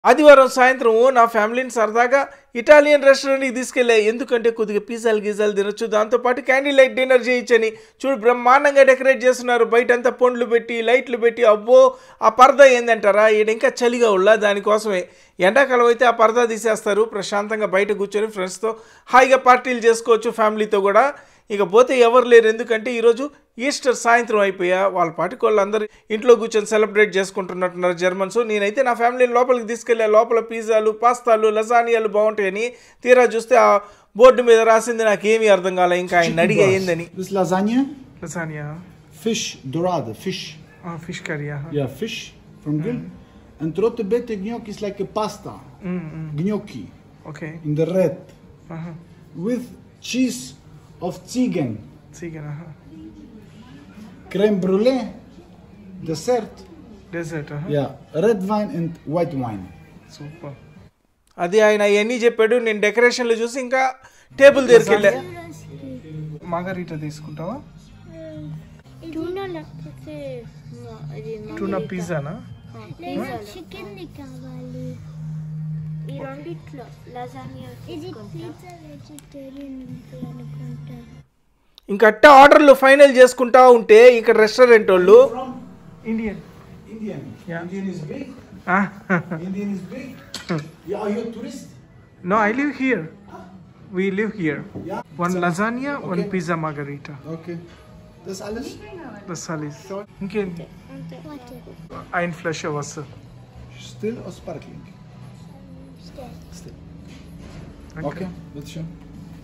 ఆదివారం సాయంత్రం నా ఫ్యామిలీని సరదాగా ఇటాలియన్ రెస్టారెంట్కి తీసుకెళ్ళా ఎందుకంటే కొద్దిగా పిజ్జాలు గిజ్జాలు తినొచ్చు దాంతోపాటు క్యాండిల్ లైట్ డిన్నర్ చేయొచ్చని చూడు బ్రహ్మాండంగా డెకరేట్ చేస్తున్నారు బయటంతా పండ్లు పెట్టి లైట్లు పెట్టి అబ్బో ఆ పరదా ఏందంటారా ఈడ ఇంకా చలిగా ఉళ్ళ దానికోసమే ఎండాకాలం అయితే ఆ పరదా తీసేస్తారు ప్రశాంతంగా బయట కూర్చొని ఫ్రెండ్స్తో హాయిగా పార్టీలు చేసుకోవచ్చు ఫ్యామిలీతో కూడా ఇక పోతే ఎవరు లేరు ఎందుకంటే ఈరోజు ఈస్టర్ సాయంత్రం అయిపోయా వాళ్ళ పాటికి వాళ్ళందరూ ఇంట్లో కూర్చొని సెలబ్రేట్ చేసుకుంటున్నట్టున్నారు జర్మన్స్ నేనైతే నా ఫ్యామిలీని లోపలికి తీసుకెళ్ళా లోపల పిజ్జాలు పాస్తాలు లసానియాలు బాగుంటాయని తీరా చూస్తే ఆ బోర్డు మీద రాసింది నాకేమీ అర్థం కాలే ఇంకా ఆయన అడిగా ఏందని This is lasagna, lasagna fish dorado, fish. Fish కర్రీయా Yeah, fish from grill. And trotte bete gnocchi is like a pasta. Gnocchi okay in the red. With cheese of chicken, creme brulee, dessert. Dessert Yeah, red wine and white wine. Super అది ఆయన అవన్నీ చెప్పాడు నేను డెకరేషన్లు చూసి ఇంకా table దగ్గరికి వెళ్ళా మాగరీట తీసుకుంటావా Tuna లేకపోతే ఇది టూనా పిజ్జానా చికెన్ కావాలి ఈ రెండిట్లో లజానియా ఇది పిజ్జా వెజిటేరియన్ అనుకుంటా ఇంకా అట్ట ఆర్డర్లు ఫైనల్ చేసుకుంటా ఉంటే ఇక్కడ రెస్టారెంట్ వాళ్ళు Indian Indian. Yeah. Indian is big. Indian is big. yeah, are you a tourist? No I live here we live here Yeah. One lasagna one Okay. Pizza margherita Okay. Das alles? దసాలీస్ ఇంకేంటి ఆయన ఫ్లెష్ అవర్స్ Still or sparkling? Still. Okay, bitte schön.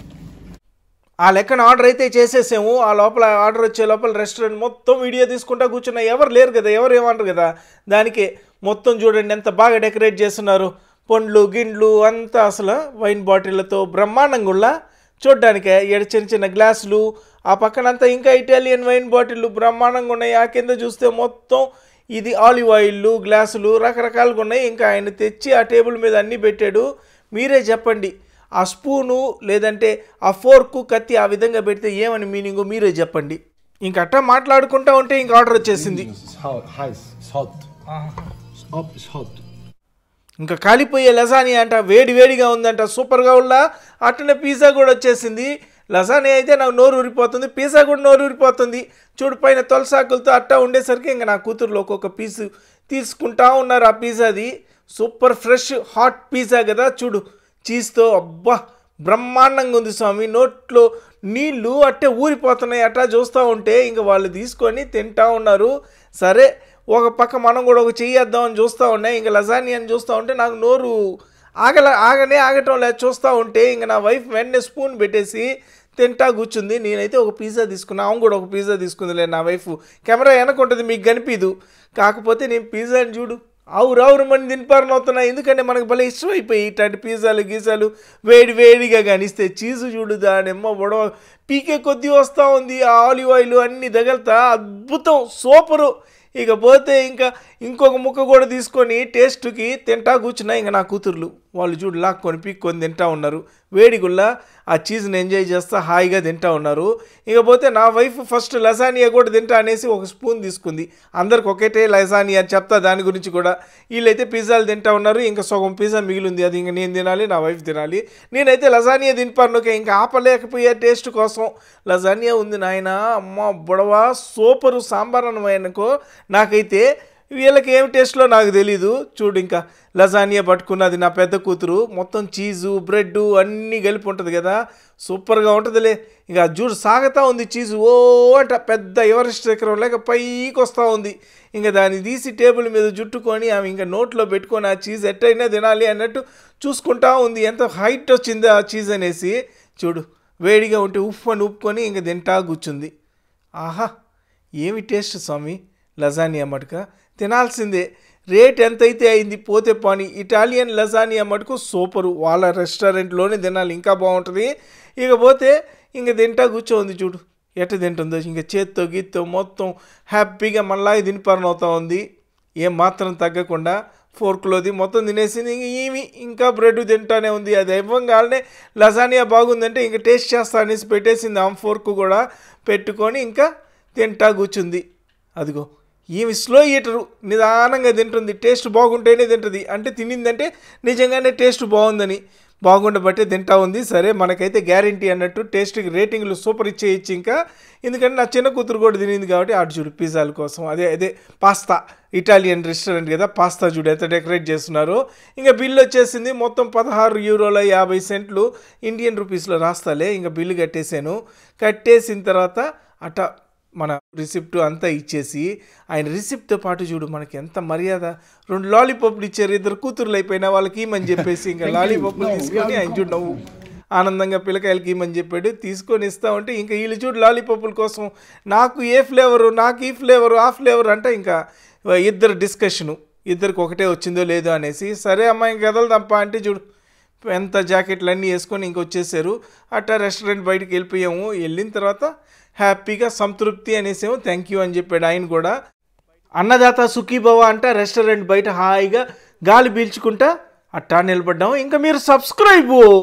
ఆ లెక్కన order అయితే చేసేసాము ఆ లోపల ఆర్డర్ వచ్చే లోపల రెస్టారెంట్ మొత్తం వీడియో తీసుకుంటా కూర్చున్నా ఎవరు లేరు కదా ఎవరు ఏమన్నారు కదా దానికి మొత్తం చూడండి ఎంత బాగా డెకరేట్ చేస్తున్నారు పండ్లు గిండ్లు అంతా అసలు వైన్ బాటిళ్ళతో బ్రహ్మాండంగా ఉళ్ళ చూడ్డానికి ఈడ చిన్న చిన్న గ్లాసులు ఆ పక్కనంతా ఇంకా ఇటాలియన్ వైన్ బాటిళ్ళు బ్రహ్మాండంగా ఉన్నాయి ఆ కింద చూస్తే మొత్తం ఇది ఆలివ్ ఆయిల్లు గ్లాసులు రకరకాలుగా ఉన్నాయి ఇంకా ఆయన తెచ్చి ఆ టేబుల్ మీద అన్నీ పెట్టాడు మీరే చెప్పండి ఆ స్పూను లేదంటే ఆ ఫోర్కు కత్తి ఆ విధంగా పెడితే ఏమని మీనింగ్ మీరే చెప్పండి ఇంక అట్టా మాట్లాడుకుంటా ఉంటే ఇంక ఆర్డర్ వచ్చేసింది It's hot, heiß, it's hot. It's up, it's hot. ఇంకా కాలిపోయే లసానీ అంట వేడి వేడిగా ఉందంట సూపర్గా ఉల్లా అట్లనే పిజ్జా కూడా వచ్చేసింది లసానీ అయితే నాకు నోరు ఊరిపోతుంది పిజ్జా కూడా నోరు ఊరిపోతుంది చూడు పైన తొలసాకులతో అట్టా ఉండేసరికి ఇంకా నా కూతురులో ఒక్కొక్క పీసు తీసుకుంటా ఉన్నారు ఆ పిజ్జాది సూపర్ ఫ్రెష్ హాట్ పిజ్జా కదా చూడు చీజ్తో అబ్బా బ్రహ్మాండంగా ఉంది స్వామి నోట్లో నీళ్ళు అట్టే ఊరిపోతున్నాయి అట్టా చూస్తూ ఉంటే ఇంకా వాళ్ళు తీసుకొని తింటా ఉన్నారు సరే ఒక పక్క మనం కూడా ఒక చెయ్యేద్దామని చూస్తూ ఉన్నాయి ఇంకా లజాని అని చూస్తూ ఉంటే నాకు నోరు ఆగల ఆగనే ఆగటం లేదు చూస్తూ ఉంటే ఇంకా నా వైఫ్ వెంటనే స్పూన్ పెట్టేసి తింటా కూర్చుంది నేనైతే ఒక పిజ్జా తీసుకున్నా ఆమె కూడా ఒక పిజ్జా తీసుకుందిలే నా వైఫ్ కెమెరా వెనకుంటుంది మీకు కనిపించదు కాకపోతే నేను పిజ్జాని చూడు ఆవురు ఆవురు మంది తినిపారని అవుతున్నా ఎందుకంటే మనకు భలే ఇష్టం అయిపోయి ఇట్లాంటి పిజ్జాలు గీజాలు వేడి వేడిగా కానిస్తే చీజు చూడు దానెమ్మ బొడవ పీకే కొద్దీ వస్తూ ఉంది ఆ ఆలివ్ ఆయిల్ అన్నీ తగలుతా అద్భుతం సూపరు ఇక పోతే ఇంకా ఇంకొక ముక్క కూడా తీసుకొని టేస్ట్కి తింటా కూర్చున్నా ఇంకా నా కూతుర్లు వాళ్ళు చూడు లాక్కొని పీక్కొని తింటా ఉన్నారు వేడిగుల్లా ఆ చీజ్ని ఎంజాయ్ చేస్తా హాయిగా తింటా ఉన్నారు ఇకపోతే నా వైఫ్ ఫస్ట్ లసానియా కూడా తింటా అనేసి ఒక స్పూన్ తీసుకుంది అందరికి ఒకటే లసానియా అని చెప్తా దాని గురించి కూడా వీళ్ళైతే పిజ్జాలు తింటా ఉన్నారు ఇంకా సగం పిజ్జా మిగిలింది అది ఇంకా నేను తినాలి నా వైఫ్ తినాలి నేనైతే లసానియా తినిపాను ఓకే ఇంకా ఆపలేకపోయే టేస్ట్ కోసం లసానియా ఉంది నాయన అమ్మ బుడవ సూపరు సాంబార్ అన్నమనుకో నాకైతే వీళ్ళకి ఏం టేస్ట్లో నాకు తెలీదు చూడు ఇంకా లజానియా పట్టుకున్నది నా పెద్ద కూతురు మొత్తం చీజు బ్రెడ్ అన్నీ కలిపి ఉంటుంది కదా సూపర్గా ఉంటుందిలే ఇక చూడు సాగుతూ ఉంది చీజు ఓ అంట పెద్ద ఎవరెస్ట్ శిఖరం లేక పైకి వస్తూ ఉంది ఇంకా దాన్ని తీసి టేబుల్ మీద జుట్టుకొని ఆమె ఇంకా నోట్లో పెట్టుకొని ఆ చీజ్ ఎట్టయినా తినాలి అన్నట్టు చూసుకుంటా ఉంది ఎంత హైట్ వచ్చింది ఆ చీజ్ అనేసి చూడు వేడిగా ఉంటే ఉఫ్ అని ఉప్పుకొని ఇంక తింటా కూర్చుంది ఆహా ఏమి టేస్ట్ స్వామి లజానియా మటుక తినాల్సిందే రేట్ ఎంతైతే అయింది పోతే పోని ఇటాలియన్ లజానియా మటుకు సూపరు వాళ్ళ రెస్టారెంట్లోనే తినాలి ఇంకా బాగుంటుంది ఇకపోతే ఇంక తింటా కూర్చోంది చూడు ఎట్ట తింటుందో ఇంక చేత్తో గీత్తో మొత్తం హ్యాపీగా మళ్ళీ తినిపారన అవుతా ఉంది ఏం మాత్రం తగ్గకుండా ఫోర్క్లోది మొత్తం తినేసింది ఇంక ఈమె ఇంకా బ్రెడ్ తింటానే ఉంది అది ఇవ్వగానే లజానియా బాగుందంటే ఇంకా టేస్ట్ చేస్తా అనేసి పెట్టేసింది ఆమె ఫోర్క్ కూడా పెట్టుకొని ఇంకా తింటా కూర్చుంది అదిగో ఈమె స్లో ఈటరు నిదానంగా తింటుంది టేస్ట్ బాగుంటేనే తింటుంది అంటే తినిందంటే నిజంగానే టేస్ట్ బాగుందని బాగుండబట్టే తింటా ఉంది సరే మనకైతే గ్యారంటీ అన్నట్టు టేస్ట్కి రేటింగ్లు సూపర్ ఇచ్చేయచ్చు ఇంకా ఎందుకంటే నా చిన్న కూతురు కూడా తినింది కాబట్టి అటు చూడు పిజ్జాల కోసం అదే అదే పాస్తా ఇటాలియన్ రెస్టారెంట్ కదా పాస్తా చూడు ఎంత డెకరేట్ చేస్తున్నారు ఇంకా బిల్లు వచ్చేసింది మొత్తం పదహారు యూరోల యాభై సెంట్లు ఇండియన్ రూపీస్లో రాస్తాలే ఇంకా బిల్లు కట్టేశాను కట్టేసిన తర్వాత అట మన రిసిప్ట్ అంతా ఇచ్చేసి ఆయన రిసిప్ట్తో పాటు చూడు మనకి ఎంత మర్యాద రెండు లాలీపాప్లు ఇచ్చారు ఇద్దరు కూతుర్లు అయిపోయినా వాళ్ళకి ఇమ్మని చెప్పేసి ఇంకా లాలీపాప్లు తీసుకొని ఆయన చూడు నవ్వు ఆనందంగా పిల్లకాయలకి ఇమ్మని చెప్పాడు తీసుకొని ఇస్తా ఉంటే ఇంకా వీళ్ళు చూడు లాలీపాపుల కోసం నాకు ఏ ఫ్లేవరు నాకు ఈ ఫ్లేవరు ఆ ఫ్లేవర్ అంటే ఇంకా ఇద్దరు డిస్కషను ఇద్దరికి ఒకటే వచ్చిందో లేదో అనేసి సరే అమ్మాయి ఇంక కదలదంపా అంటే చూడు ఎంత జాకెట్లు అన్నీ వేసుకొని ఇంక వచ్చేసారు అట్టా రెస్టారెంట్ బయటికి వెళ్ళిపోయాము వెళ్ళిన తర్వాత హ్యాపీగా సంతృప్తి అనేసేమో థ్యాంక్ యూ అని చెప్పాడు ఆయన కూడా అన్నదాత సుఖీభవ అంట రెస్టారెంట్ బయట హాయిగా గాలి పీల్చుకుంటా అట్టా నిలబడ్డాము ఇంకా మీరు సబ్స్క్రైబ్